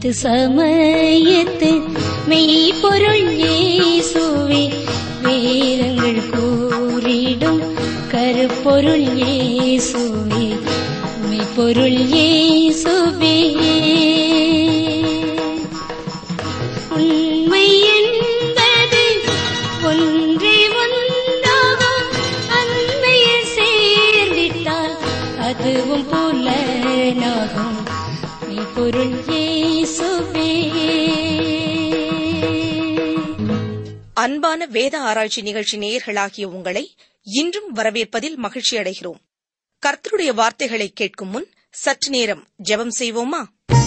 இது சமயத்து மெய்ப்பொருள் இயேசுவே வேதங்கள் கூறிடும் கருப்பொருள் இயேசுவே மெய்ப்பொருள் இயேசுவே உண்மை என்பது ஒன்றே ஒன்றாகும் அன்மையில் சேர்ந்திட்டால் அதுவும் புலனாகும் மெய்ப்பொருள் இயேசுவே அன்பான வேத ஆராய்ச்சி நிகழ்ச்சி நேயர்களாகிய உங்களை இன்றும் வரவேற்பதில் மகிழ்ச்சி அடைகிறோம் கர்த்தருடைய வார்த்தைகளை கேட்கும் முன் சற்று நேரம் ஜெபம் செய்வோமா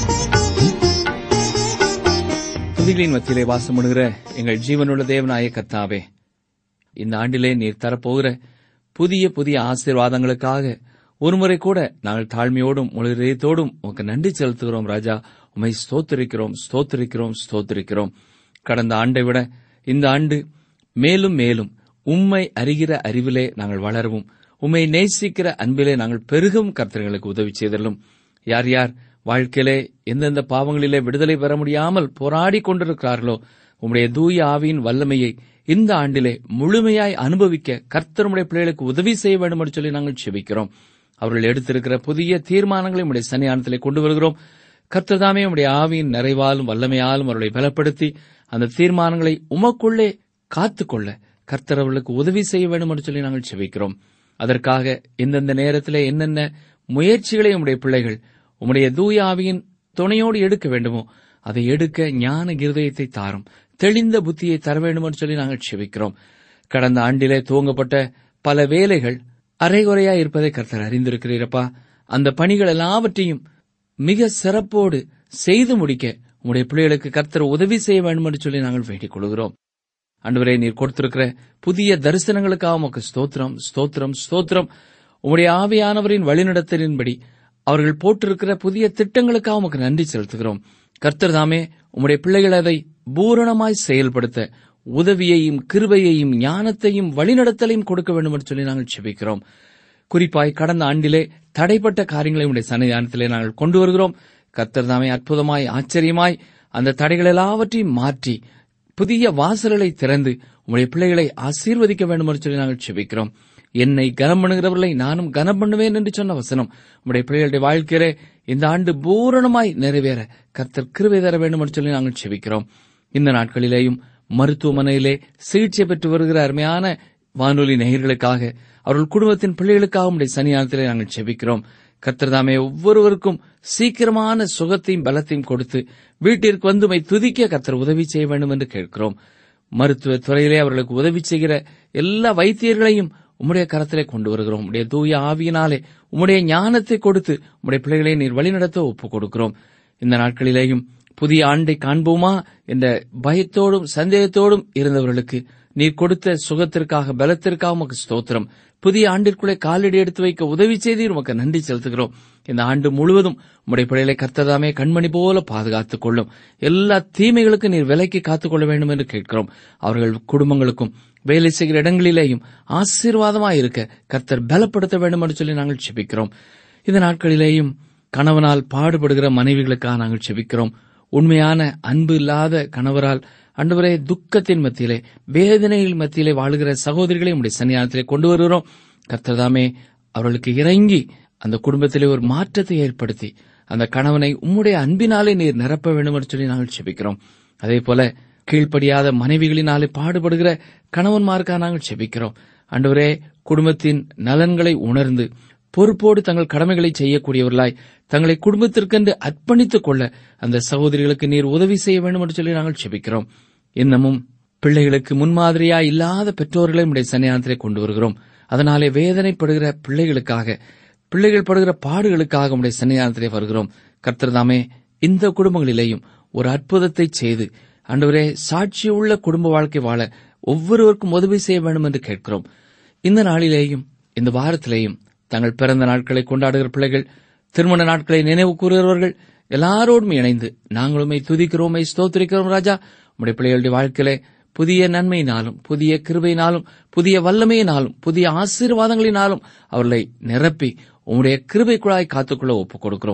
துதிகளின் மத்தியிலே வாசமுடுகிற எங்கள் ஜீவனுள்ள தேவனாய கர்த்தாவே இந்த ஆண்டிலே நீர் தரப்போகிற புதிய புதிய ஆசீர்வாதங்களுக்காக ஒருமுறை கூட நாங்கள் தாழ்மையோடும் முழு இதயத்தோடும் உமக்கு நன்றி செலுத்துகிறோம் ராஜா உம்மை ஸ்தோத்திரிக்கிறோம் ஸ்தோத்திரிக்கிறோம் ஸ்தோத்திரிக்கிறோம் கடந்த ஆண்டை விட இந்த ஆண்டு மேலும் மேலும் உம்மை அறிகிற அறிவிலே நாங்கள் வளரவும் உம்மை நேசிக்கிற அன்பிலே நாங்கள் பெருகும் கர்த்தர்களுக்கு உதவி செய்தலும் யார் யார் வாழ்க்கையிலே எந்தெந்த பாவங்களிலே விடுதலை பெற முடியாமல் போராடி கொண்டிருக்கிறார்களோ உம்முடைய தூய ஆவியின் வல்லமையை இந்த ஆண்டிலே முழுமையாய் அனுபவிக்க கர்த்தருடைய பிள்ளைகளுக்கு உதவி செய்ய வேண்டும் என்று சொல்லி நாங்கள் செபிக்கிறோம் அவர்கள் எடுத்திருக்கிற புதிய தீர்மானங்களை உடைய சன்னியானத்திலே கொண்டு வருகிறோம் கர்த்தர்தாமே உடைய ஆவியின் நிறைவாலும் வல்லமையாலும் அவர்களை பலப்படுத்தி அந்த தீர்மானங்களை உமக்குள்ளே காத்துக்கொள்ள கர்த்தர் அவர்களுக்கு உதவி செய்ய வேண்டும் என்று சொல்லி நாங்கள் செபிக்கிறோம் அதற்காக எந்தெந்த நேரத்திலே என்னென்ன முயற்சிகளை உம்முடைய பிள்ளைகள் உம்முடைய தூய ஆவியின் துணையோடு எடுக்க வேண்டுமோ அதை எடுக்க ஞான இருதயத்தை தாரும் தெளிந்த புத்தியை தர வேண்டும் என்று சொல்லி நாங்கள் செபிக்கிறோம் கடந்த ஆண்டிலே துவங்கப்பட்ட பல வேலைகள் அரைகுறையா இருப்பதை கர்த்தர் அறிந்திருக்கிறீரப்பா அந்த பணிகள் எல்லாவற்றையும் மிக சிறப்போடு செய்து முடிக்க உம்முடைய பிள்ளைகளுக்கு கர்த்தர் உதவி செய்ய வேண்டும் என்று சொல்லி நாங்கள் வேண்டிக் கொள்கிறோம் அன்றுவரே நீர் கொடுத்திருக்கிற புதிய தரிசனங்களுக்காக உமக்கு ஸ்தோத்திரம் ஸ்தோத்திரம் ஸ்தோத்திரம் உம்முடைய ஆவியானவரின் வழிநடத்தலின்படி அவர்கள் போட்டிருக்கிற புதிய திட்டங்களுக்காக உமக்கு நன்றி செலுத்துகிறோம் கர்த்தர் தாமே உம்முடைய பிள்ளைகள் அதை பூரணமாய் செயல்படுத்த உதவியையும் கிருபையையும் ஞானத்தையும் வழிநடத்தலையும் கொடுக்க வேண்டும் என்று சொல்லி நாங்கள் செபிக்கிறோம் குறிப்பாய் கடந்த ஆண்டிலே தடைப்பட்ட காரியங்களை உடைய சன்னிதானத்திலே நாங்கள் கொண்டு வருகிறோம் கர்த்தர் தாமே அற்புதமாய் ஆச்சரியமாய் அந்த தடைகள் எல்லாவற்றையும் மாற்றி புதிய வாசல்களை திறந்து உங்களுடைய பிள்ளைகளை ஆசீர்வதிக்க வேண்டும் என்று சொல்லி நாங்கள் செபிக்கிறோம் என்னை கனம் பண்ணுகிறவர்களை நானும் கனம் பண்ணுவேன் என்று சொன்ன வசனம் உங்களுடைய பிள்ளைகளுடைய வாழ்க்கையிலே இந்த ஆண்டு பூரணமாய் நிறைவேற கர்த்தர் கிருபை தர வேண்டும் என்று சொல்லி நாங்கள் செபிக்கிறோம் இந்த நாட்களிலேயும் மருத்துவமனையிலே சிகிச்சை பெற்று வருகிற அருமையான வானொலி நேயர்களுக்காக அவர்கள் குடும்பத்தின் பிள்ளைகளுக்காக உடைய சன்னியானத்திலே நாங்கள் செபிக்கிறோம் கர்த்தர்தாமே ஒவ்வொருவருக்கும் சீக்கிரமான சுகத்தையும் பலத்தையும் கொடுத்து வீட்டிற்கு வந்து உம்மை துதிக்க கர்த்தர் உதவி செய்ய வேண்டும் என்று கேட்கிறோம் மருத்துவ துறையிலே அவர்களுக்கு உதவி செய்கிற எல்லா வைத்தியர்களையும் உம்முடைய கரத்திலே கொண்டு வருகிறோம் உம்முடைய தூய ஆவியினாலே உம்முடைய ஞானத்தை கொடுத்து உம்முடைய பிள்ளைகளை நீர் வழிநடத்த ஒப்புக் கொடுக்கிறோம் இந்த நாட்களிலேயும் புதிய ஆண்டை காண்போமா என்ற பயத்தோடும் சந்தேகத்தோடும் இருந்தவர்களுக்கு நீர் கொடுத்த சுகத்திற்காக பலத்திற்காக உமக்கு ஸ்தோத்திரம் புதிய ஆண்டிற்குள்ளே காலடி எடுத்து வைக்க உதவி செய்தீர் உமக்கு நன்றி செலுத்துகிறோம் இந்த ஆண்டு முழுவதும் உம்முடைய பிள்ளைகளை கர்த்ததாமே கண்மணி போல பாதுகாத்துக் கொள்ளும் எல்லா தீமைகளுக்கும் நீர் விலைக்கு காத்துக்கொள்ள வேண்டும் என்று கேட்கிறோம் அவர்கள் குடும்பங்களுக்கும் வேலை செய்கிற இடங்களிலேயும் ஆசீர்வாதமாய் இருக்க கர்த்தர் பலப்படுத்த வேண்டும் என்று சொல்லி நாங்கள் செபிக்கிறோம் இந்த நாட்களிலேயும் கணவனால் பாடுபடுகிற மனைவிகளுக்காக நாங்கள் செபிக்கிறோம் உண்மையான அன்பு இல்லாத கணவரால் அன்றுவரே துக்கத்தின் மத்தியிலே வேதனைகள் மத்தியிலே வாழுகிற சகோதரிகளை உடைய சன்னியானத்திலே கொண்டு வருகிறோம் கர்த்தர்தாமே அவர்களுக்கு இறங்கி அந்த குடும்பத்திலே ஒரு மாற்றத்தை ஏற்படுத்தி அந்த கணவனை உம்முடைய அன்பினாலே நீர் நிரப்ப வேண்டும் என்று சொல்லி நாங்கள் செபிக்கிறோம் அதே போல கீழ்ப்படியாத மனைவிகளினாலே பாடுபடுகிற கணவன்மாருக்காக நாங்கள் செபிக்கிறோம் அன்றுவரே குடும்பத்தின் நலன்களை உணர்ந்து பொறுப்போடு தங்கள் கடமைகளை செய்யக்கூடியவர்களாய் தங்களை குடும்பத்திற்கென்று அர்ப்பணித்துக் கொள்ள அந்த சகோதரிகளுக்கு நீர் உதவி செய்ய வேண்டும் என்று சொல்லி நாங்கள் செபிக்கிறோம் இன்னமும் பிள்ளைகளுக்கு முன்மாதிரியா இல்லாத பெற்றோர்களை உடைய சன்னியானத்திலே கொண்டு வருகிறோம் அதனாலே வேதனைப்படுகிற பிள்ளைகளுக்காக பிள்ளைகள் படுகிற பாடுகளுக்காக உடைய சன்னிதானத்திலே வருகிறோம் கர்த்தர்தாமே இந்த குடும்பங்களிலேயும் ஒரு அற்புதத்தை செய்து அன்றுவரே சாட்சியுள்ள குடும்ப வாழ்க்கை வாழ ஒவ்வொருவருக்கும் உதவி செய்ய வேண்டும் என்று கேட்கிறோம் இந்த நாளிலேயும் இந்த வாரத்திலேயும் தங்கள் பிறந்த நாட்களை கொண்டாடுகிற பிள்ளைகள் திருமண நாட்களை நினைவு கூறுகிறவர்கள் எல்லாரோடும் இணைந்து நாங்களுமே துதிக்கிறோமே ஸ்தோத்திரிக்கிறோம் ராஜா உடைய பிள்ளைகளுடைய வாழ்க்கையிலே புதிய நன்மையினாலும் புதிய கிருபையினாலும் புதிய வல்லமையினாலும் புதிய ஆசீர்வாதங்களினாலும் அவர்களை நிரப்பி உம்முடைய கிருபைக்குழாய் காத்துக்கொள்ள ஒப்புக் கொடுக்கிறோம்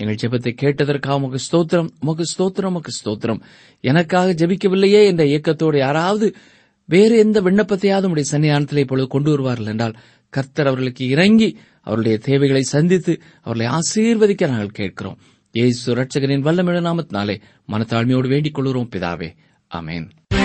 எங்கள் ஜெபத்தை கேட்டதற்காக உமக்கு ஸ்தோத்திரம் உமக்கு ஸ்தோத்திரம் உமக்கு ஸ்தோத்திரம் எனக்காக ஜெபிக்கவில்லையே என்ற இயக்கத்தோடு யாராவது வேறு எந்த விண்ணப்பத்தையாவது உடைய சன்னிதானத்தில் இப்பொழுது கொண்டு வருவார்கள் என்றால் கர்த்தர் அவர்களுக்கு இறங்கி அவருடைய தேவைகளை சந்தித்து அவர்களை ஆசீர்வதிக்க நாங்கள் கேட்கிறோம் இயேசு ரட்சகரின் வல்லமிழ நாமத்தினாலே மனத்தாழ்மையோடு வேண்டிக் கொள்கிறோம் பிதாவே ஆமென்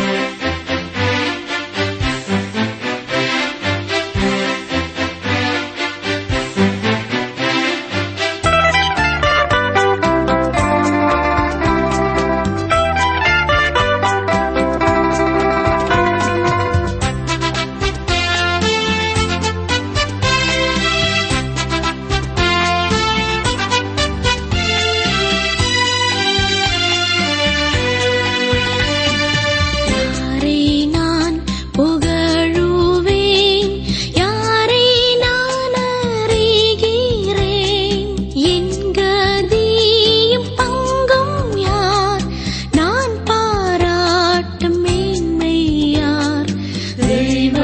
யாரை நான் புகழுவேன் யாரை நான் அறிகிறேன் என் கதியும் பங்கும் யார் நான் பாராட்டும் மேன்மை யார் தெய்வ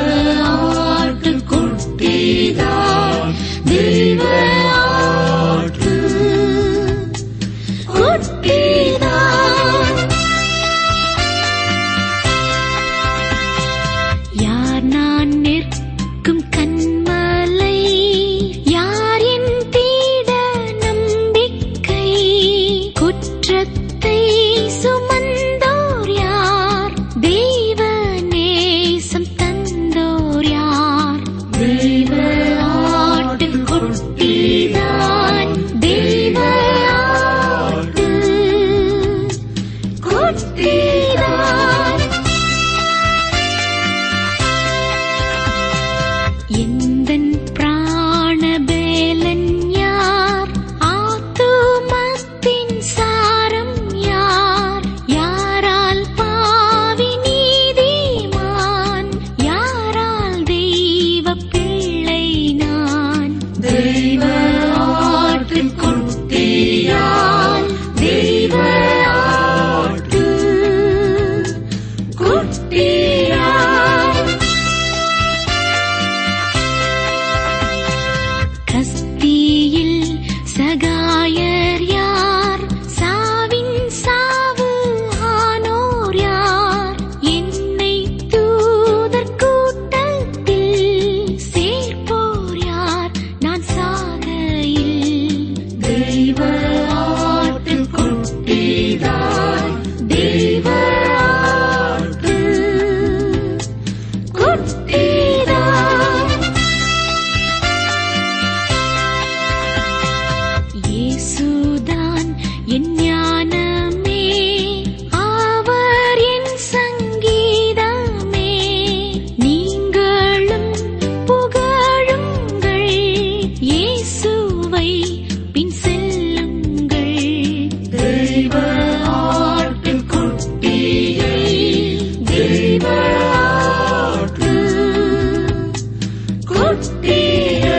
ஆட்டுக்குட்டிதான் தெய்வ ஆட்டு குட்டிதான் யார் நான் நிற்கும் கண்மலை யார் என் தீட நம்பிக்கை குற்றத்தை சுமந்தோர் யார் தெய்வ நேசம் தந்தோர் யார் தெய்வ ஆட்டின் குட்டிதான் தெய்வ ஆட்டு குட்டிதான் எந்தன் பிராணபேலன் யார் ஆத்துமத்தின் சாரம் யார் யாரால் பாவி நீதிமான் யாரால் தெய்வ பிள்ளை நான் தெய்வ ஆட்டின் குட்டியான் தெய்வ ஆட்டு குட்டியான் கஸ்தியில் சகாயர் யார் சாவின் சாவு ஆனோர் யார் என்னை தூதர் கூட்டத்தில் சேர்ப்போர் யார் நான் சாகையில் தெய்வ ஆட்டின் குட்டிதான் தெய்வ ஆட்டு குட்டிதான் இயேசுதான் என் ஞானமே அவர் என் சங்கீதமே நீங்களும் புகழுங்கள் இயேசுவை பின் செல்லுங்கள் தெய்வ ஆட்டின் குட்டியை தெய்வ ஆட்டு குட்டியை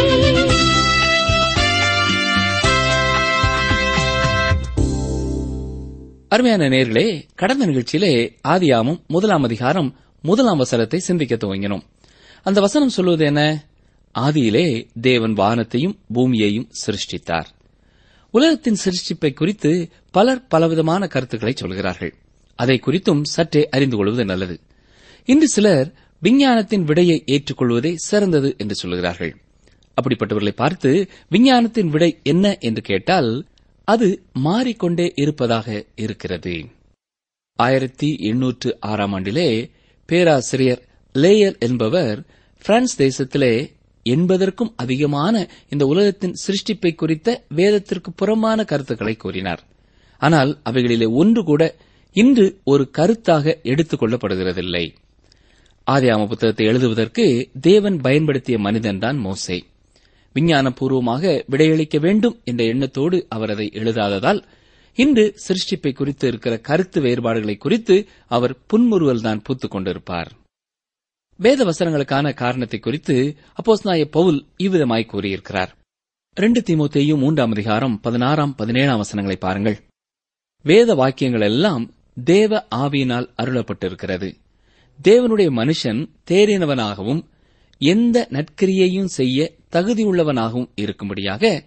அருமையான நேர்களே கடந்த நிகழ்ச்சியிலே ஆதியாமம் முதலாம் அதிகாரம் முதலாம் வசனத்தை சிந்திக்க துவங்கினோம் அந்த வசனம் சொல்வது என்ன ஆதியிலே தேவன் வானத்தையும் பூமியையும் சிருஷ்டித்தார் உலகத்தின் சிருஷ்டிப்பை குறித்து பலர் பலவிதமான கருத்துக்களை சொல்கிறார்கள் அதை குறித்தும் சற்றே அறிந்து கொள்வது நல்லது இன்று சிலர் விஞ்ஞானத்தின் விடையை ஏற்றுக்கொள்வதே சிறந்தது என்று சொல்கிறார்கள் அப்படிப்பட்டவர்களை பார்த்து விஞ்ஞானத்தின் விடை என்ன என்று கேட்டால் அது மாறிக்கொண்டே இருப்பதாக இருக்கிறது ஆயிரத்தி எண்ணூற்று ஆறாம் ஆண்டிலே பேராசிரியர் லேயர் என்பவர் பிரான்ஸ் தேசத்திலே எண்பதற்கும் அதிகமான இந்த உலகத்தின் சிருஷ்டிப்பை குறித்த வேதத்திற்கு புறம்பான கருத்துக்களை கூறினார் ஆனால் அவைகளிலே ஒன்று கூட இன்று ஒரு கருத்தாக எடுத்துக் கொள்ளப்படுகிறதில்லை ஆதியாம புத்தகத்தை எழுதுவதற்கு தேவன் பயன்படுத்திய மனிதன்தான் மோசே விஞ்ஞானபூர்வமாக விடையளிக்க வேண்டும் என்ற எண்ணத்தோடு அவர் அதை எழுதாததால் இன்று சிருஷ்டிப்பை குறித்து இருக்கிற கருத்து வேறுபாடுகளை குறித்து அவர் புன்முறுவல் தான் பூத்துக் கொண்டிருப்பார் வேத வசனங்களுக்கான காரணத்தை குறித்து அப்போஸ் நாய பவுல் இவ்விதமாய் கூறியிருக்கிறார் ரெண்டு தீமோத்தேயும் மூன்றாம் அதிகாரம் பதினாறாம் பதினேழாம் வசனங்களை பாருங்கள் வேத வாக்கியங்கள் எல்லாம் தேவ ஆவியினால் அருளப்பட்டிருக்கிறது தேவனுடைய மனுஷன் தேறினவனாகவும் எந்த நற்கிரியையும் செய்ய தகுதியுள்ளவனாகவும் இருக்கும்படியாக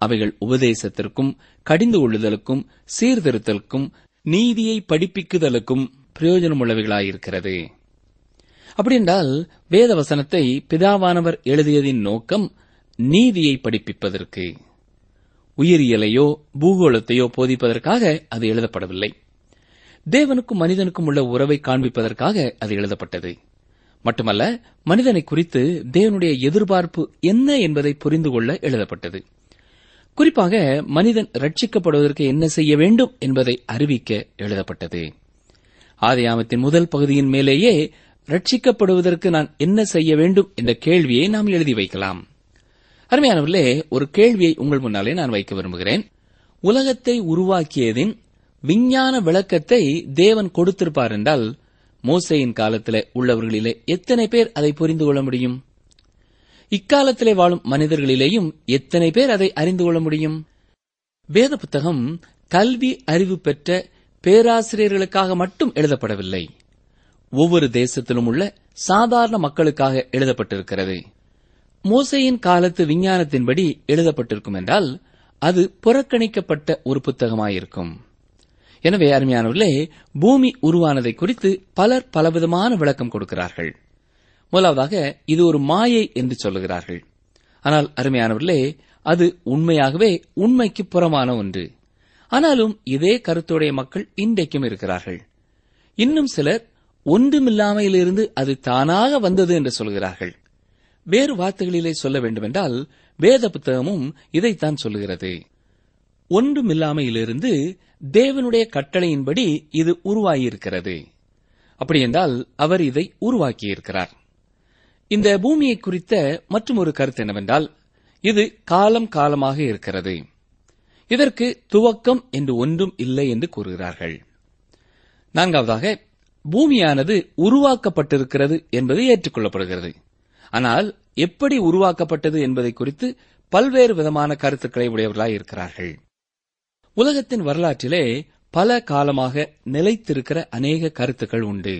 அவைகள் உபதேசத்திற்கும் கடிந்து கொள்ளுதலுக்கும் சீர்திருத்தலுக்கும் நீதியை படிப்பிக்குதலுக்கும் பிரயோஜனமுள்ளவைகளாயிருக்கிறது அப்படியென்றால் வேத வசனத்தை பிதாவானவர் எழுதியதின் நோக்கம் நீதியை படிப்பிப்பதற்கு உயிரியலையோ பூகோளத்தையோ போதிப்பதற்காக அது எழுதப்படவில்லை தேவனுக்கும் மனிதனுக்கும் உள்ள உறவை காண்பிப்பதற்காக அது எழுதப்பட்டது மட்டுமல்ல மனிதனை குறித்து தேவனுடைய எதிர்பார்ப்பு என்ன என்பதை புரிந்து கொள்ள எழுதப்பட்டது குறிப்பாக மனிதன் ரட்சிக்கப்படுவதற்கு என்ன செய்ய வேண்டும் என்பதை அறிவிக்க எழுதப்பட்டது ஆதியாமத்தின் முதல் பகுதியின் மேலேயே ரட்சிக்கப்படுவதற்கு நான் என்ன செய்ய வேண்டும் என்ற கேள்வியை நாம் எழுதி வைக்கலாம் அருமையானவர்களே ஒரு கேள்வியை உங்கள் முன்னாலே நான் வைக்க விரும்புகிறேன் உலகத்தை உருவாக்கியதின் விஞ்ஞான விளக்கத்தை தேவன் கொடுத்திருப்பார் என்றால் மோசையின் காலத்திலே உள்ளவர்களிலே எத்தனை பேர் அதை புரிந்து கொள்ள முடியும் இக்காலத்திலே வாழும் மனிதர்களிலேயும் எத்தனை பேர் அதை அறிந்து கொள்ள முடியும் வேத புத்தகம் கல்வி அறிவு பெற்ற பேராசிரியர்களுக்காக மட்டும் எழுதப்படவில்லை ஒவ்வொரு தேசத்திலும் உள்ள சாதாரண மக்களுக்காக எழுதப்பட்டிருக்கிறது மோசையின் காலத்து விஞ்ஞானத்தின்படி எழுதப்பட்டிருக்கும் என்றால் அது புறக்கணிக்கப்பட்ட ஒரு புத்தகமாயிருக்கும் எனவே அருமையானவர்களே பூமி உருவானதை குறித்து பலர் பலவிதமான விளக்கம் கொடுக்கிறார்கள் முதலாவதாக இது ஒரு மாயை என்று சொல்லுகிறார்கள் ஆனால் அருமையானவர்களே அது உண்மையாகவே உண்மைக்கு புறமான ஒன்று ஆனாலும் இதே கருத்துடைய மக்கள் இன்றைக்கும் இருக்கிறார்கள் இன்னும் சிலர் ஒன்றுமில்லாமையிலிருந்து அது தானாக வந்தது என்று சொல்கிறார்கள் வேறு வார்த்தைகளிலே சொல்ல வேண்டுமென்றால் வேத புத்தகமும் இதைத்தான் சொல்லுகிறது ஒன்றுமில்லாமையிலிருந்து தேவனுடைய கட்டளையின்படி இது உருவாகியிருக்கிறது அப்படியென்றால் அவர் இதை உருவாக்கியிருக்கிறார் இந்த பூமியை குறித்த மற்றும் ஒரு கருத்து என்னவென்றால் இது காலம் காலமாக இருக்கிறது இதற்கு துவக்கம் என்று ஒன்றும் இல்லை என்று கூறுகிறார்கள் நான்காவதாக பூமியானது உருவாக்கப்பட்டிருக்கிறது என்பது ஏற்றுக்கொள்ளப்படுகிறது ஆனால் எப்படி உருவாக்கப்பட்டது என்பதை குறித்து பல்வேறு விதமான கருத்துக்களை உடையவர்களாய் இருக்கிறார்கள் உலகத்தின் வரலாற்றிலே பல காலமாக நிலைத்திருக்கிற அநேக கருத்துக்கள் உண்டு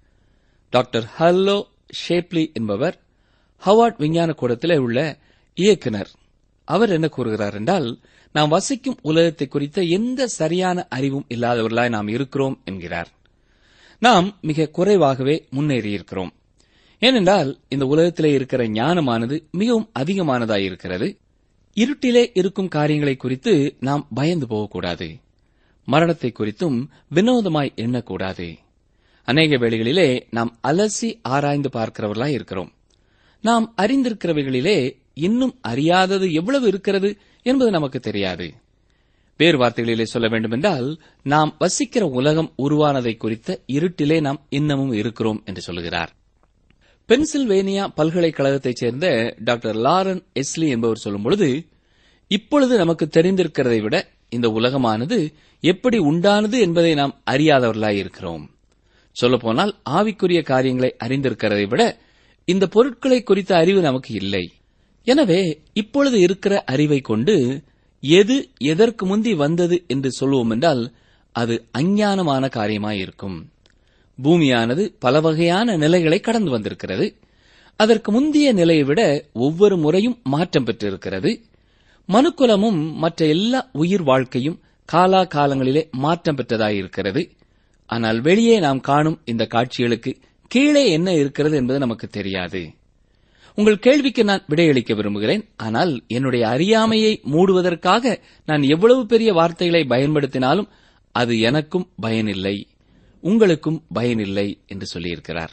டாக்டர் ஹல்லோ ஷேப்லி என்பவர் ஹவார்ட் விஞ்ஞான கூடத்திலே உள்ள இயக்குனர் அவர் என்ன கூறுகிறார் என்றால் நாம் வசிக்கும் உலகத்தை குறித்த எந்த சரியான அறிவும் இல்லாதவர்களாய் நாம் இருக்கிறோம் என்கிறார் நாம் மிக குறைவாகவே முன்னேறியிருக்கிறோம் ஏனென்றால் இந்த உலகத்திலே இருக்கிற ஞானமானது மிகவும் அதிகமானதாயிருக்கிறது இருட்டிலே இருக்கும் காரியங்களை குறித்து நாம் பயந்து போகக்கூடாது மரணத்தை குறித்தும் வினோதமாய் எண்ணக்கூடாது அநேக வேளைகளிலே நாம் அலசி ஆராய்ந்து பார்க்கிறவர்களாய் இருக்கிறோம் நாம் அறிந்திருக்கிறவைகளிலே இன்னும் அறியாதது எவ்வளவு இருக்கிறது என்பது நமக்கு தெரியாது வேறு வார்த்தைகளிலே சொல்ல வேண்டுமென்றால் நாம் வசிக்கிற உலகம் உருவானதை குறித்த இருட்டிலே நாம் இன்னமும் இருக்கிறோம் என்று சொல்லுகிறார் பென்சில்வேனியா பல்கலைக்கழகத்தைச் சேர்ந்த டாக்டர் லாரன் எஸ்லி என்பவர் சொல்லும் பொழுது இப்பொழுது நமக்கு தெரிந்திருக்கிறதை விட இந்த உலகமானது எப்படி உண்டானது என்பதை நாம் அறியாதவர்களாய் இருக்கிறோம் சொல்லப்போனால் ஆவிக்குரிய காரியங்களை அறிந்திருக்கிறதை விட இந்த பொருட்களை குறித்த அறிவு நமக்கு இல்லை எனவே இப்பொழுது இருக்கிற அறிவை கொண்டு எது எதற்கு முந்தி வந்தது என்று சொல்லுவோம் என்றால் அது அஞ்ஞானமான காரியமாயிருக்கும் பூமியானது பல வகையான நிலைகளை கடந்து வந்திருக்கிறது அதற்கு முந்தைய நிலையை விட ஒவ்வொரு முறையும் மாற்றம் பெற்றிருக்கிறது மனுக்குலமும் மற்ற எல்லா உயிர் வாழ்க்கையும் காலா காலங்களிலே மாற்றம் பெற்றதாயிருக்கிறது ஆனால் வெளியே நாம் காணும் இந்த காட்சிகளுக்கு கீழே என்ன இருக்கிறது என்பது நமக்கு தெரியாது உங்கள் கேள்விக்கு நான் விடையளிக்க விரும்புகிறேன் ஆனால் என்னுடைய அறியாமையை மூடுவதற்காக நான் எவ்வளவு பெரிய வார்த்தைகளை பயன்படுத்தினாலும் அது எனக்கும் பயனில்லை உங்களுக்கும் பயனில்லை என்று சொல்லியிருக்கிறார்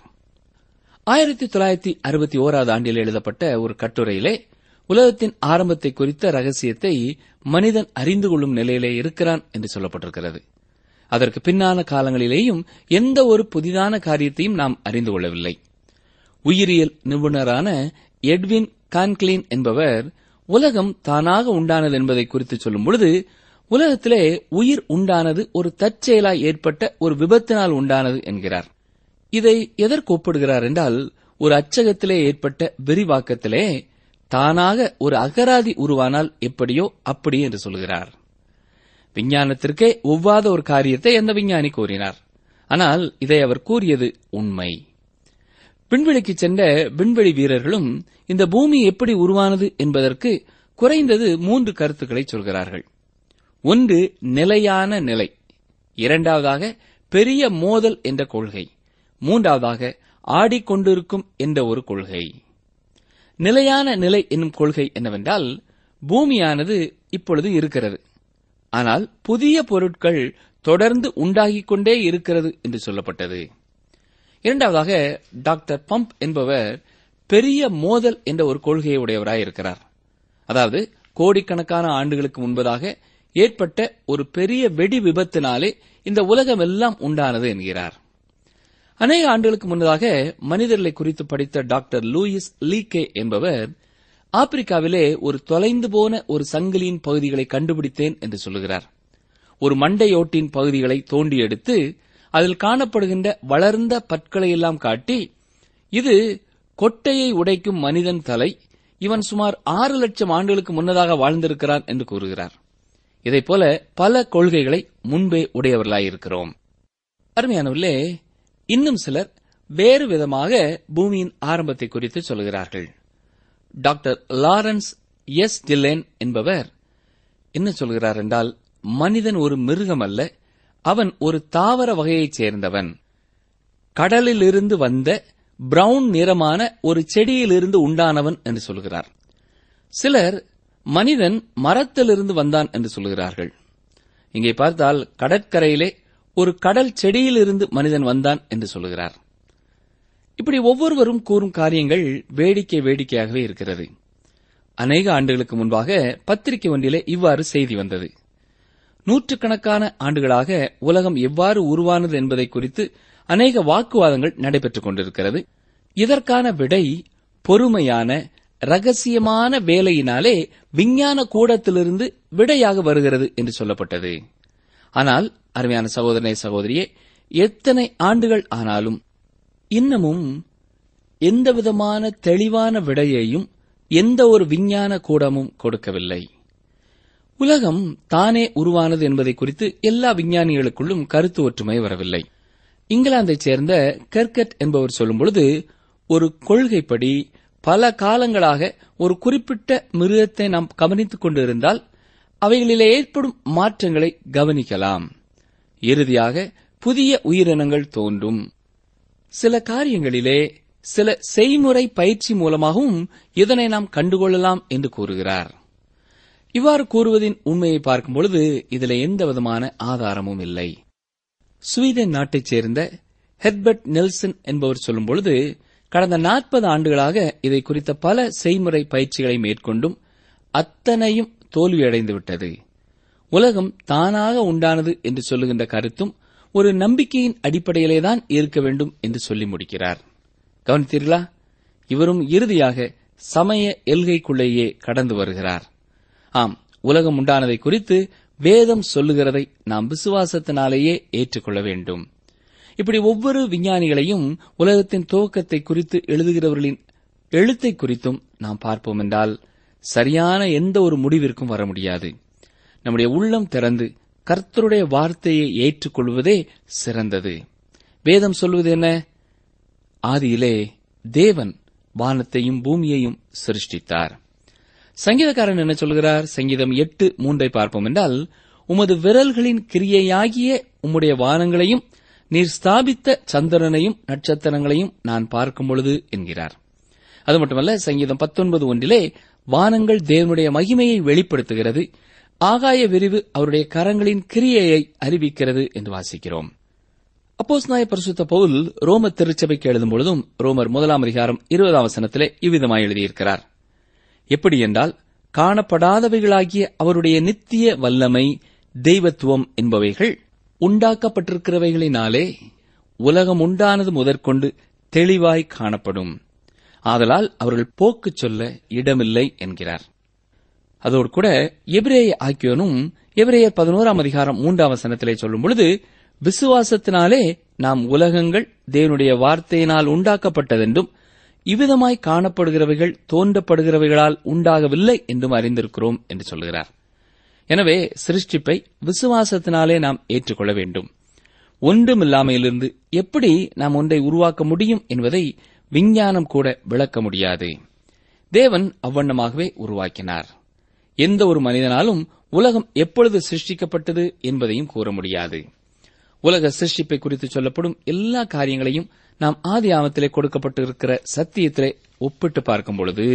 ஆயிரத்தி தொள்ளாயிரத்தி அறுபத்தி ஓராவது ஆண்டில் எழுதப்பட்ட ஒரு கட்டுரையிலே உலகத்தின் ஆரம்பத்தை குறித்த ரகசியத்தை மனிதன் அறிந்து கொள்ளும் நிலையிலே இருக்கிறான் என்று சொல்லப்பட்டிருக்கிறது அதற்கு பின்னான காலங்களிலேயும் எந்த ஒரு புதிதான காரியத்தையும் நாம் அறிந்து கொள்ளவில்லை உயிரியல் நிபுணரான எட்வின் கான்க்ளீன் என்பவர் உலகம் தானாக உண்டானது என்பதை குறித்து சொல்லும் பொழுது உலகத்திலே உயிர் உண்டானது ஒரு தற்செயலாய் ஏற்பட்ட ஒரு விபத்தினால் உண்டானது என்கிறார் இதை எதற்கு ஒப்பிடுகிறார் என்றால் ஒரு அச்சகத்திலே ஏற்பட்ட விரிவாக்கத்திலே தானாக ஒரு அகராதி உருவானால் எப்படியோ அப்படி என்று சொல்கிறார் விஞ்ஞானத்திற்கே ஒவ்வாத ஒரு காரியத்தை அந்த விஞ்ஞானி கூறினார் ஆனால் இதை அவர் கூறியது உண்மை விண்வெளிக்கு சென்ற விண்வெளி வீரர்களும் இந்த பூமி எப்படி உருவானது என்பதற்கு குறைந்தது மூன்று கருத்துக்களை சொல்கிறார்கள் ஒன்று நிலையான நிலை இரண்டாவதாக பெரிய மோதல் என்ற கொள்கை மூன்றாவதாக ஆடிக்கொண்டிருக்கும் என்ற ஒரு கொள்கை நிலையான நிலை என்னும் கொள்கை என்னவென்றால் பூமியானது இப்பொழுது இருக்கிறது ஆனால் புதிய பொருட்கள் தொடர்ந்து உண்டாகிக் கொண்டே இருக்கிறது என்று சொல்லப்பட்டது இரண்டாவதாக டாக்டர் பம்ப் என்பவர் பெரிய மோதல் என்ற ஒரு கொள்கையை உடையவராய் இருக்கிறார் அதாவது கோடிக்கணக்கான ஆண்டுகளுக்கு முன்பதாக ஏற்பட்ட ஒரு பெரிய வெடி விபத்தினாலே இந்த உலகம் எல்லாம் உண்டானது என்கிறார் அநேக ஆண்டுகளுக்கு முன்னதாக மனிதர்களை குறித்து படித்த டாக்டர் லூயிஸ் லீகே என்பவர் ஆப்பிரிக்காவிலே ஒரு தொலைந்து போன ஒரு சங்கிலியின் பகுதிகளை கண்டுபிடித்தேன் என்று சொல்லுகிறார் ஒரு மண்டையோட்டின் பகுதிகளை தோண்டி எடுத்து அதில் காணப்படுகின்ற வளர்ந்த பற்களை எல்லாம் காட்டி இது கொட்டையை உடைக்கும் மனிதன் தலை இவன் சுமார் ஆறு லட்சம் ஆண்டுகளுக்கு முன்னதாக வாழ்ந்திருக்கிறான் என்று கூறுகிறார் இதைப் போல பல கொள்கைகளை முன்பே உடையவர்களாயிருக்கிறோம் அருமையானவர்களே இன்னும் சிலர் வேறு விதமாக பூமியின் ஆரம்பத்தை குறித்து சொல்கிறார்கள் டாக்டர் லாரன்ஸ் எஸ் டில்லேன் என்பவர் என்ன சொல்கிறார் என்றால் மனிதன் ஒரு மிருகம் அல்ல அவன் ஒரு தாவர வகையைச் சேர்ந்தவன் கடலிலிருந்து வந்த பிரவுன் நிறமான ஒரு செடியிலிருந்து உண்டானவன் என்று சொல்கிறார் சிலர் மனிதன் மரத்திலிருந்து வந்தான் என்று சொல்கிறார்கள் இங்கே பார்த்தால் கடற்கரையிலே ஒரு கடல் செடியிலிருந்து மனிதன் வந்தான் என்று சொல்கிறார் இப்படி ஒவ்வொருவரும் கூறும் காரியங்கள் வேடிக்கை வேடிக்கையாகவே இருக்கிறது அநேக ஆண்டுகளுக்கு முன்பாக பத்திரிகை ஒன்றிலே இவ்வாறு செய்தி வந்தது நூற்றுக்கணக்கான ஆண்டுகளாக உலகம் எவ்வாறு உருவானது என்பதை குறித்து அநேக வாக்குவாதங்கள் நடைபெற்றுக் கொண்டிருக்கிறது இதற்கான விடை பொறுமையான ரகசியமான வேலையினாலே விஞ்ஞான கூடத்திலிருந்து விடையாக வருகிறது என்று சொல்லப்பட்டது ஆனால் அருமையான சகோதரனே சகோதரியே எத்தனை ஆண்டுகள் ஆனாலும் இன்னமும் எந்தவிதமான தெளிவான விடையையும் எந்த ஒரு விஞ்ஞான கூடமும் கொடுக்கவில்லை உலகம் தானே உருவானது என்பதை குறித்து எல்லா விஞ்ஞானிகளுக்குள்ளும் கருத்து ஒற்றுமை வரவில்லை இங்கிலாந்தைச் சேர்ந்த கெர்கட் என்பவர் சொல்லும்பொழுது ஒரு கொள்கைப்படி பல காலங்களாக ஒரு குறிப்பிட்ட மிருகத்தை நாம் கவனித்துக் கொண்டிருந்தால் அவைகளிலே ஏற்படும் மாற்றங்களை கவனிக்கலாம் இறுதியாக புதிய உயிரினங்கள் தோன்றும் சில காரியங்களிலே சில செய்முறை பயிற்சி மூலமாகவும் இதனை நாம் கண்டுகொள்ளலாம் என்று கூறுகிறார் இவ்வாறு கூறுவதின் உண்மையை பார்க்கும் பொழுது இதில் எந்த விதமான ஆதாரமும் இல்லை ஸ்வீடன் நாட்டைச் சேர்ந்த ஹெர்பர்ட் நெல்சன் என்பவர் சொல்லும் பொழுது கடந்த நாற்பது ஆண்டுகளாக இதை குறித்த பல செய்முறை பயிற்சிகளை மேற்கொண்டும் அத்தனையும் தோல்வியடைந்து விட்டது உலகம் தானாக உண்டானது என்று சொல்லுகின்ற கருத்தும் ஒரு நம்பிக்கையின் அடிப்படையிலேதான் இருக்க வேண்டும் என்று சொல்லி முடிக்கிறார் கவனித்தீர்களா இவரும் இறுதியாக சமய எல்கைக்குள்ளேயே கடந்து வருகிறார் ஆம் உலகம் உண்டானதை குறித்து வேதம் சொல்லுகிறதை நாம் விசுவாசத்தினாலேயே ஏற்றுக்கொள்ள வேண்டும் இப்படி ஒவ்வொரு விஞ்ஞானிகளையும் உலகத்தின் துவக்கத்தை குறித்து எழுதுகிறவர்களின் எழுத்தை குறித்தும் நாம் பார்ப்போம் என்றால் சரியான எந்த ஒரு முடிவிற்கும் வர முடியாது நம்முடைய உள்ளம் திறந்து கர்த்தருடைய வார்த்தையை ஏற்றுக்கொள்வதே சிறந்தது வேதம் சொல்வது என்ன ஆதியிலே தேவன் வானத்தையும் பூமியையும் சிருஷ்டித்தார் சங்கீதக்காரன் என்ன சொல்கிறார் சங்கீதம் எட்டு மூன்றை பார்ப்போம் என்றால் உமது விரல்களின் கிரியையாகிய உம்முடைய வானங்களையும் நீர் ஸ்தாபித்த சந்திரனையும் நட்சத்திரங்களையும் நான் பார்க்கும் பொழுது என்கிறார் அது மட்டுமல்ல சங்கீதம் பத்தொன்பது ஒன்றிலே வானங்கள் தேவனுடைய மகிமையை வெளிப்படுத்துகிறது ஆகாய விரிவு அவருடைய கரங்களின் கிரியையை அறிவிக்கிறது என்று வாசிக்கிறோம் அப்போஸ் நாய பரிசுத்த பவுல் ரோம திருச்சபைக்கு எழுதும் பொழுதும் ரோமர் முதலாம் அதிகாரம் இருபதாம் வசனத்திலே இவ்விதமாய் எழுதியிருக்கிறார் எப்படி என்றால் காணப்படாதவைகளாகிய அவருடைய நித்திய வல்லமை தெய்வத்துவம் என்பவைகள் உண்டாக்கப்பட்டிருக்கிறவைகளினாலே உலகம் உண்டானது முதற்கொண்டு தெளிவாய் காணப்படும் ஆதலால் அவர்கள் போக்கு சொல்ல இடமில்லை என்கிறார் அதோடு கூட எபிரேய ஆக்கியோனும் எபிரேயர் பதினோராம் அதிகாரம் மூன்றாம் வசனத்திலே சொல்லும் பொழுது விசுவாசத்தினாலே நாம் உலகங்கள் தேவனுடைய வார்த்தையினால் உண்டாக்கப்பட்டதென்றும் இவ்விதமாய் காணப்படுகிறவைகள் தோன்றப்படுகிறவைகளால் உண்டாகவில்லை என்றும் அறிந்திருக்கிறோம் என்று சொல்கிறார் எனவே சிருஷ்டிப்பை விசுவாசத்தினாலே நாம் ஏற்றுக்கொள்ள வேண்டும் ஒன்றுமில்லாமையிலிருந்து எப்படி நாம் ஒன்றை உருவாக்க முடியும் என்பதை விஞ்ஞானம் கூட விளக்க முடியாது தேவன் அவ்வண்ணமாகவே உருவாக்கினார் எந்த ஒரு மனிதனாலும் உலகம் எப்பொழுது சிருஷ்டிக்கப்பட்டது என்பதையும் கூற முடியாது உலக சிருஷ்டிப்பை குறித்து சொல்லப்படும் எல்லா காரியங்களையும் நாம் ஆதி ஆமத்திலே கொடுக்கப்பட்டிருக்கிற சத்தியத்திலே ஒப்பிட்டு பார்க்கும் பொழுது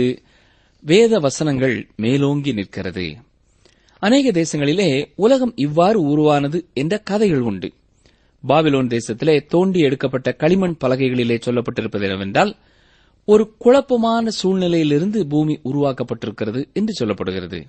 வேத வசனங்கள் மேலோங்கி நிற்கிறது அநேக தேசங்களிலே உலகம் இவ்வாறு உருவானது என்ற கதைகள் உண்டு பாபிலோன் தேசத்திலே தோண்டி எடுக்கப்பட்ட களிமண் பலகைகளிலே சொல்லப்பட்டிருப்பது என்னவென்றால் ஒரு குழப்பமான சூழ்நிலையிலிருந்து பூமி உருவாக்கப்பட்டிருக்கிறது என்று சொல்லப்படுகிறது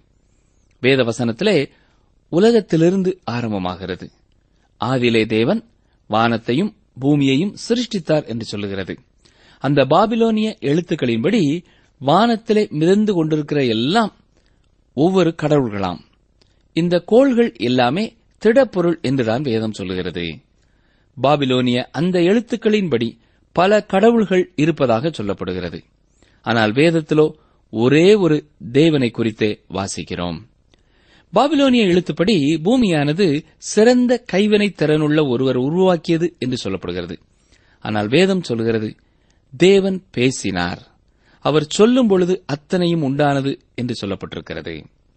வேத வசனத்திலே உலகத்திலிருந்து ஆரம்பமாகிறது ஆதியிலே தேவன் வானத்தையும் பூமியையும் சிருஷ்டித்தார் என்று சொல்லுகிறது அந்த பாபிலோனிய எழுத்துக்களின்படி வானத்திலே மிதந்து கொண்டிருக்கிற எல்லாம் ஒவ்வொரு கடவுள்களாம் இந்த கோள்கள் எல்லாமே திடப்பொருள் என்றுதான் வேதம் சொல்லுகிறது பாபிலோனிய அந்த எழுத்துக்களின்படி பல கடவுள்கள் இருப்பதாக சொல்லப்படுகிறது ஆனால் வேதத்திலோ ஒரே ஒரு தேவனை குறித்தே வாசிக்கிறோம் பாபிலோனிய எழுத்துப்படி பூமியானது சிறந்த கைவினை திறனுள்ள ஒருவர் உருவாக்கியது என்று சொல்லப்படுகிறது ஆனால் வேதம் சொல்லுகிறது தேவன் பேசினார் அவர் சொல்லும் பொழுது அத்தனையும் உண்டானது என்று சொல்லப்பட்டிருக்கிறது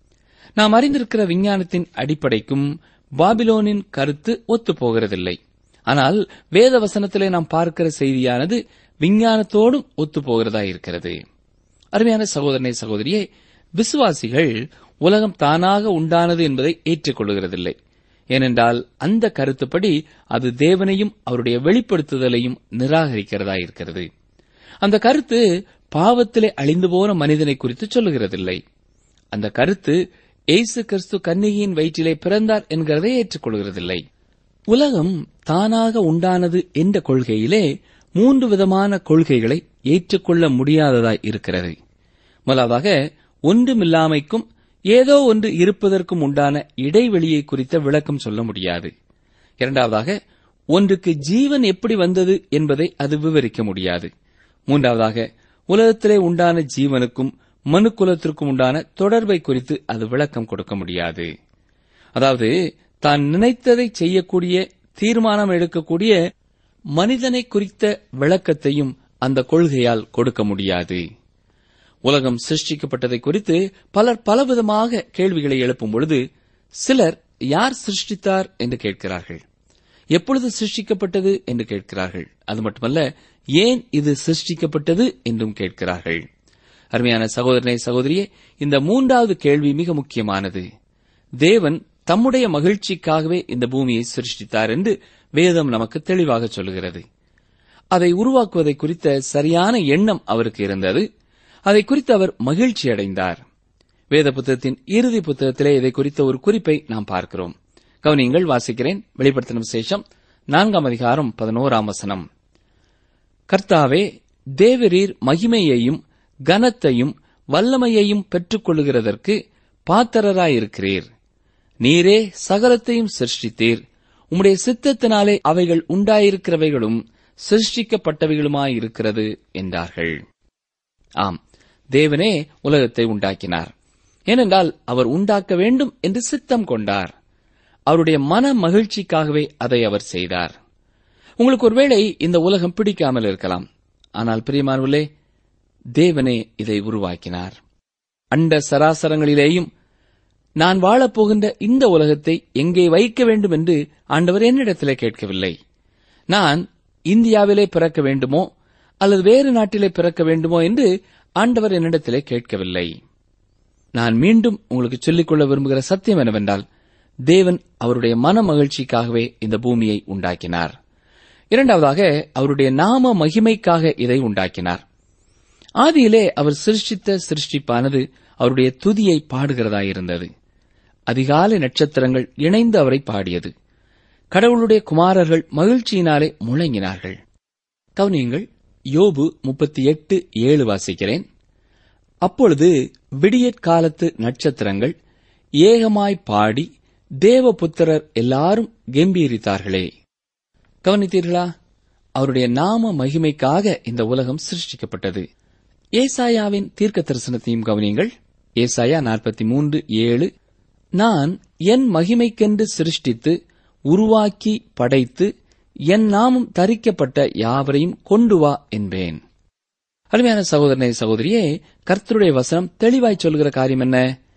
நாம் அறிந்திருக்கிற விஞ்ஞானத்தின் அடிப்படைக்கும் பாபிலோனின் கருத்து ஒத்துப்போகிறதில்லை ஆனால் வேத வசனத்திலே நாம் பார்க்கிற செய்தியானது விஞ்ஞானத்தோடும் ஒத்துப்போகிறதா இருக்கிறது அருமையான சகோதரனை சகோதரியே விசுவாசிகள் உலகம் தானாக உண்டானது என்பதை ஏற்றுக்கொள்கிறதில்லை ஏனென்றால் அந்த கருத்துப்படி அது தேவனையும் அவருடைய வெளிப்படுத்துதலையும் நிராகரிக்கிறதா இருக்கிறது அந்த கருத்து பாவத்திலே அழிந்து போன மனிதனை குறித்து சொல்லுகிறதில்லை அந்த கருத்து இயேசு கிறிஸ்து கன்னிகையின் வயிற்றிலே பிறந்தார் என்கிறதை ஏற்றுக்கொள்கிறதில்லை உலகம் தானாக உண்டானது என்ற கொள்கையிலே மூன்று விதமான கொள்கைகளை ஏற்றுக்கொள்ள முடியாததாய் இருக்கிறது முதலாவதாக ஒன்றுமில்லாமைக்கும் ஏதோ ஒன்று இருப்பதற்கும் உண்டான இடைவெளியை குறித்த விளக்கம் சொல்ல முடியாது இரண்டாவதாக ஒன்றுக்கு ஜீவன் எப்படி வந்தது என்பதை அது விவரிக்க முடியாது மூன்றாவதாக உலகத்திலே உண்டான ஜீவனுக்கும் மனுக்குலத்திற்கும் உண்டான தொடர்பை குறித்து அது விளக்கம் கொடுக்க முடியாது அதாவது தான் நினைத்ததை செய்யக்கூடிய தீர்மானம் எடுக்கக்கூடிய மனிதனை குறித்த விளக்கத்தையும் அந்த கொள்கையால் கொடுக்க முடியாது உலகம் சிருஷ்டிக்கப்பட்டதை குறித்து பலர் பலவிதமாக கேள்விகளை எழுப்பும் பொழுது சிலர் யார் சிருஷ்டித்தார் என்று கேட்கிறார்கள் எப்பொழுது சிருஷ்டிக்கப்பட்டது என்று கேட்கிறார்கள் அது மட்டுமல்ல ஏன் இது சிருஷ்டிக்கப்பட்டது என்றும் கேட்கிறார்கள் அருமையான சகோதரனை சகோதரியே இந்த மூன்றாவது கேள்வி மிக முக்கியமானது தேவன் தம்முடைய மகிழ்ச்சிக்காகவே இந்த பூமியை சிருஷ்டித்தார் என்று வேதம் நமக்கு தெளிவாக சொல்லுகிறது அதை உருவாக்குவதை குறித்த சரியான எண்ணம் அவருக்கு இருந்தது அதை குறித்து அவர் மகிழ்ச்சி அடைந்தார் வேத புத்தகத்தின் இறுதி புத்தகத்திலே இதை குறித்த ஒரு குறிப்பை நாம் பார்க்கிறோம் கவனியங்கள் வாசிக்கிறேன் வெளிப்படுத்தின விசேஷம் நான்காம் அதிகாரம் பதினோராம் வசனம் கர்த்தாவே தேவரீர் மகிமையையும் கனத்தையும் வல்லமையையும் பெற்றுக்கொள்ளுகிறதற்கு பாத்திரராயிருக்கிறீர் நீரே சகலத்தையும் சிருஷ்டித்தீர் உம்முடைய சித்தத்தினாலே அவைகள் உண்டாயிருக்கிறவைகளும் சிருஷ்டிக்கப்பட்டவைகளுமாயிருக்கிறது என்றார்கள் ஆம் தேவனே உலகத்தை உண்டாக்கினார் ஏனென்றால் அவர் உண்டாக்க வேண்டும் என்று சித்தம் கொண்டார் அவருடைய மன மகிழ்ச்சிக்காகவே அதை அவர் செய்தார் உங்களுக்கு ஒருவேளை இந்த உலகம் பிடிக்காமல் இருக்கலாம் ஆனால் பிரியமானவர்களே தேவனே இதை உருவாக்கினார் அண்ட சராசரங்களிலேயும் நான் வாழப்போகின்ற இந்த உலகத்தை எங்கே வைக்க வேண்டும் என்று ஆண்டவர் என்னிடத்திலே கேட்கவில்லை நான் இந்தியாவிலே பிறக்க வேண்டுமோ அல்லது வேறு நாட்டிலே பிறக்க வேண்டுமோ என்று ஆண்டவர் என்னிடத்திலே கேட்கவில்லை நான் மீண்டும் உங்களுக்கு சொல்லிக்கொள்ள விரும்புகிற சத்தியம் என்னவென்றால் தேவன் அவருடைய மன மகிழ்ச்சிக்காகவே இந்த பூமியை உண்டாக்கினார் இரண்டாவதாக அவருடைய நாம மகிமைக்காக இதை உண்டாக்கினார் ஆதியிலே அவர் சிருஷ்டித்த சிருஷ்டிப்பானது அவருடைய துதியை பாடுகிறதாயிருந்தது அதிகாலை நட்சத்திரங்கள் இணைந்து அவரை பாடியது கடவுளுடைய குமாரர்கள் மகிழ்ச்சியினாலே முழங்கினார்கள் கவனியுங்கள் யோபு முப்பத்தி எட்டு ஏழு வாசிக்கிறேன் அப்பொழுது விடியற்காலத்து நட்சத்திரங்கள் ஏகமாய் பாடி தேவபுத்திரர் எல்லாரும் கெம்பீரித்தார்களே கவனித்தீர்களா அவருடைய நாம மகிமைக்காக இந்த உலகம் சிருஷ்டிக்கப்பட்டது ஏசாயாவின் தீர்க்க தரிசனத்தையும் கவனியுங்கள் ஏசாயா நாற்பத்தி மூன்று ஏழு நான் என் மகிமைக்கென்று சிருஷ்டித்து உருவாக்கி படைத்து என் நாமம் தரிக்கப்பட்ட யாவரையும் கொண்டு வா என்பேன் அருமையான சகோதரனை சகோதரியே கர்த்தருடைய வசனம் தெளிவாய் சொல்கிற காரியம் என்ன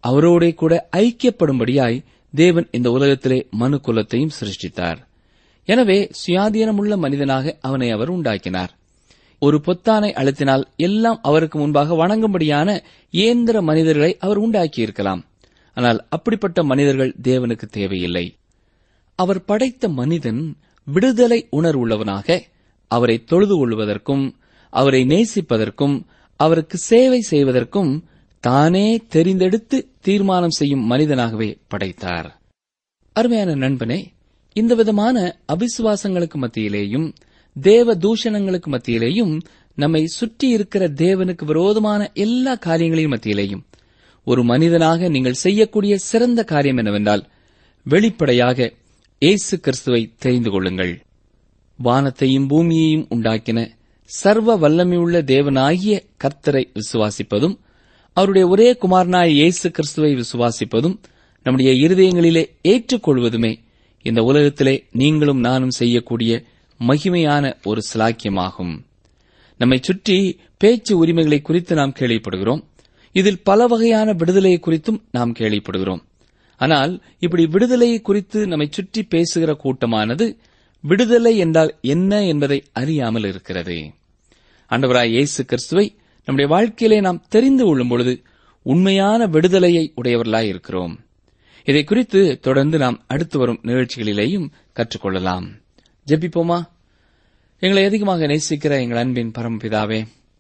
அவரோடே கூட ஐக்கியப்படும்படியாய் தேவன் இந்த உலகத்திலே மனு குலத்தையும் சிருஷ்டித்தார் எனவே சுயாதீனமுள்ள மனிதனாக அவனை அவர் உண்டாக்கினார் ஒரு பொத்தானை அழுத்தினால் எல்லாம் அவருக்கு முன்பாக வணங்கும்படியான இயந்திர மனிதர்களை அவர் உண்டாக்கியிருக்கலாம் ஆனால் அப்படிப்பட்ட மனிதர்கள் தேவனுக்கு தேவையில்லை அவர் படைத்த மனிதன் விடுதலை உணர்வுள்ளவனாக அவரை தொழுது கொள்வதற்கும் அவரை நேசிப்பதற்கும் அவருக்கு சேவை செய்வதற்கும் தானே தெரிந்தெடுத்து தீர்மானம் செய்யும் மனிதனாகவே படைத்தார் அருமையான நண்பனே இந்த விதமான அவிசுவாசங்களுக்கு மத்தியிலேயும் தேவ தூஷணங்களுக்கு மத்தியிலேயும் நம்மை சுற்றி இருக்கிற தேவனுக்கு விரோதமான எல்லா காரியங்களின் மத்தியிலேயும் ஒரு மனிதனாக நீங்கள் செய்யக்கூடிய சிறந்த காரியம் என்னவென்றால் வெளிப்படையாக இயேசு கிறிஸ்துவை தெரிந்து கொள்ளுங்கள் வானத்தையும் பூமியையும் உண்டாக்கின சர்வ வல்லமையுள்ள தேவனாகிய கர்த்தரை விசுவாசிப்பதும் அவருடைய ஒரே குமாரனாய இயேசு கிறிஸ்துவை விசுவாசிப்பதும் நம்முடைய இருதயங்களிலே ஏற்றுக்கொள்வதுமே இந்த உலகத்திலே நீங்களும் நானும் செய்யக்கூடிய மகிமையான ஒரு சிலாக்கியமாகும் நம்மை சுற்றி பேச்சு உரிமைகளை குறித்து நாம் கேள்விப்படுகிறோம் இதில் பல வகையான விடுதலையை குறித்தும் நாம் கேள்விப்படுகிறோம் ஆனால் இப்படி விடுதலையை குறித்து நம்மை சுற்றி பேசுகிற கூட்டமானது விடுதலை என்றால் என்ன என்பதை அறியாமல் இருக்கிறது ஆண்டவராய் இயேசு கிறிஸ்துவை நம்முடைய வாழ்க்கையிலே நாம் தெரிந்து கொள்ளும் பொழுது உண்மையான விடுதலையை உடையவர்களாய் இருக்கிறோம் இதை குறித்து தொடர்ந்து நாம் அடுத்து வரும் நிகழ்ச்சிகளிலேயும் கற்றுக்கொள்ளலாம் ஜெபிப்போமா எங்களை அதிகமாக நேசிக்கிற எங்கள் அன்பின் பரமபிதாவே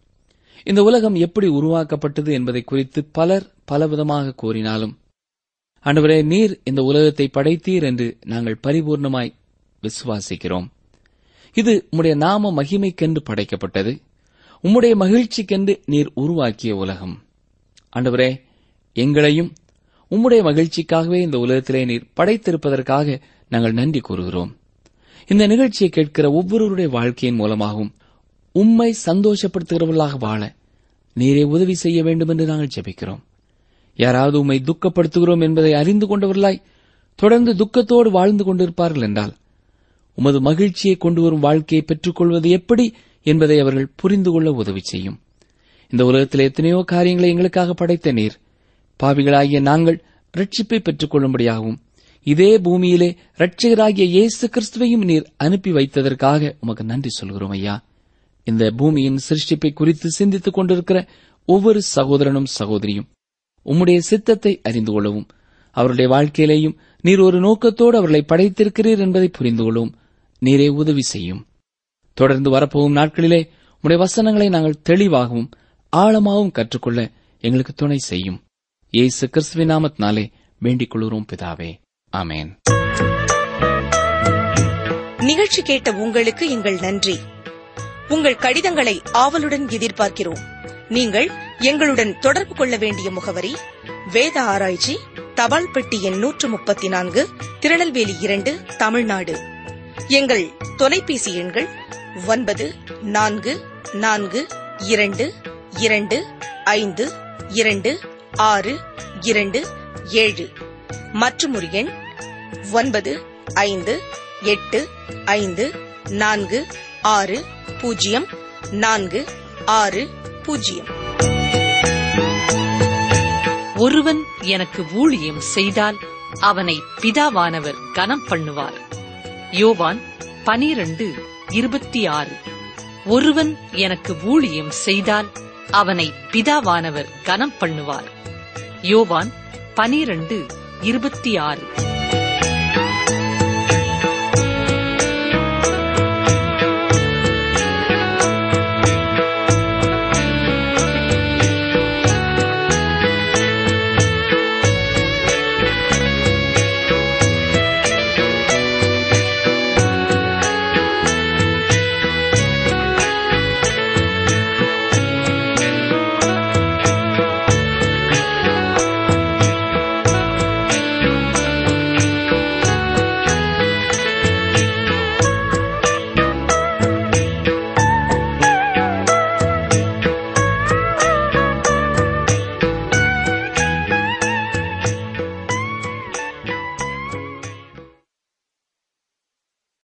இந்த உலகம் எப்படி உருவாக்கப்பட்டது என்பதை குறித்து பலர் பலவிதமாக கூறினாலும் ஆண்டவரே நீர் இந்த உலகத்தை படைத்தீர் என்று நாங்கள் பரிபூர்ணமாய் விசுவாசிக்கிறோம் இது உம்முடைய நாம மகிமைக்கென்று படைக்கப்பட்டது உம்முடைய மகிழ்ச்சிக்கென்று நீர் உருவாக்கிய உலகம் ஆண்டவரே எங்களையும் உம்முடைய மகிழ்ச்சிக்காகவே இந்த உலகத்திலே நீர் படைத்திருப்பதற்காக நாங்கள் நன்றி கூறுகிறோம் இந்த நிகழ்ச்சியை கேட்கிற ஒவ்வொருவருடைய வாழ்க்கையின் மூலமாகவும் உம்மை சந்தோஷப்படுத்துகிறவர்களாக வாழ நீரே உதவி செய்ய வேண்டும் என்று நாங்கள் ஜெபிக்கிறோம் யாராவது உம்மை துக்கப்படுத்துகிறோம் என்பதை அறிந்து கொண்டவர்களாய் தொடர்ந்து துக்கத்தோடு வாழ்ந்து கொண்டிருப்பார்கள் என்றால் உமது மகிழ்ச்சியை கொண்டு வரும் வாழ்க்கையை பெற்றுக்கொள்வது எப்படி என்பதை அவர்கள் புரிந்து கொள்ள உதவி செய்யும் இந்த உலகத்தில் எத்தனையோ காரியங்களை எங்களுக்காக படைத்த நீர் பாவிகளாகிய நாங்கள் ரட்சிப்பை பெற்றுக் கொள்ளும்படியாகவும் இதே பூமியிலே ரட்சகராகிய இயேசு கிறிஸ்துவையும் நீர் அனுப்பி வைத்ததற்காக உமக்கு நன்றி சொல்கிறோம் ஐயா இந்த பூமியின் சிருஷ்டிப்பை குறித்து சிந்தித்துக் கொண்டிருக்கிற ஒவ்வொரு சகோதரனும் சகோதரியும் உம்முடைய சித்தத்தை அறிந்து கொள்ளவும் அவருடைய வாழ்க்கையிலேயும் நீர் ஒரு நோக்கத்தோடு அவர்களை படைத்திருக்கிறீர் என்பதை புரிந்து கொள்ளவும் நீரே உதவி செய்யும் தொடர்ந்து வரப்போகும் நாட்களிலே உம்முடைய வசனங்களை நாங்கள் தெளிவாகவும் ஆழமாகவும் கற்றுக்கொள்ள எங்களுக்கு துணை செய்யும் இயேசு கிறிஸ்துவின் நாமத்தினாலே வேண்டிக் கொள்கிறோம் பிதாவே ஆமேன் நிகழ்ச்சி கேட்ட உங்களுக்கு எங்கள் நன்றி உங்கள் கடிதங்களை ஆவலுடன் எதிர்பார்க்கிறோம் நீங்கள் எங்களுடன் தொடர்பு கொள்ள வேண்டிய முகவரி வேத ஆராய்ச்சி தபால் பெட்டி எண் நூற்று முப்பத்தி நான்கு திருநெல்வேலி இரண்டு தமிழ்நாடு எங்கள் தொலைபேசி எண்கள் ஒன்பது நான்கு நான்கு இரண்டு இரண்டு ஐந்து இரண்டு ஆறு இரண்டு ஏழு மற்றும் ஒரு எண் ஒன்பது ஐந்து எட்டு ஐந்து நான்கு ஆறு பூஜ்ஜியம் நான்கு ஆறு பூஜ்ஜியம் ஒருவன் எனக்கு ஊழியம் செய்தால் அவனை பிதாவானவர் கனம் பண்ணுவார் யோவான் பனிரண்டு இருபத்தி ஆறு ஒருவன் எனக்கு ஊழியம் செய்தால் அவனை பிதாவானவர் கனம் பண்ணுவார் யோவான் பனிரண்டு இருபத்தி ஆறு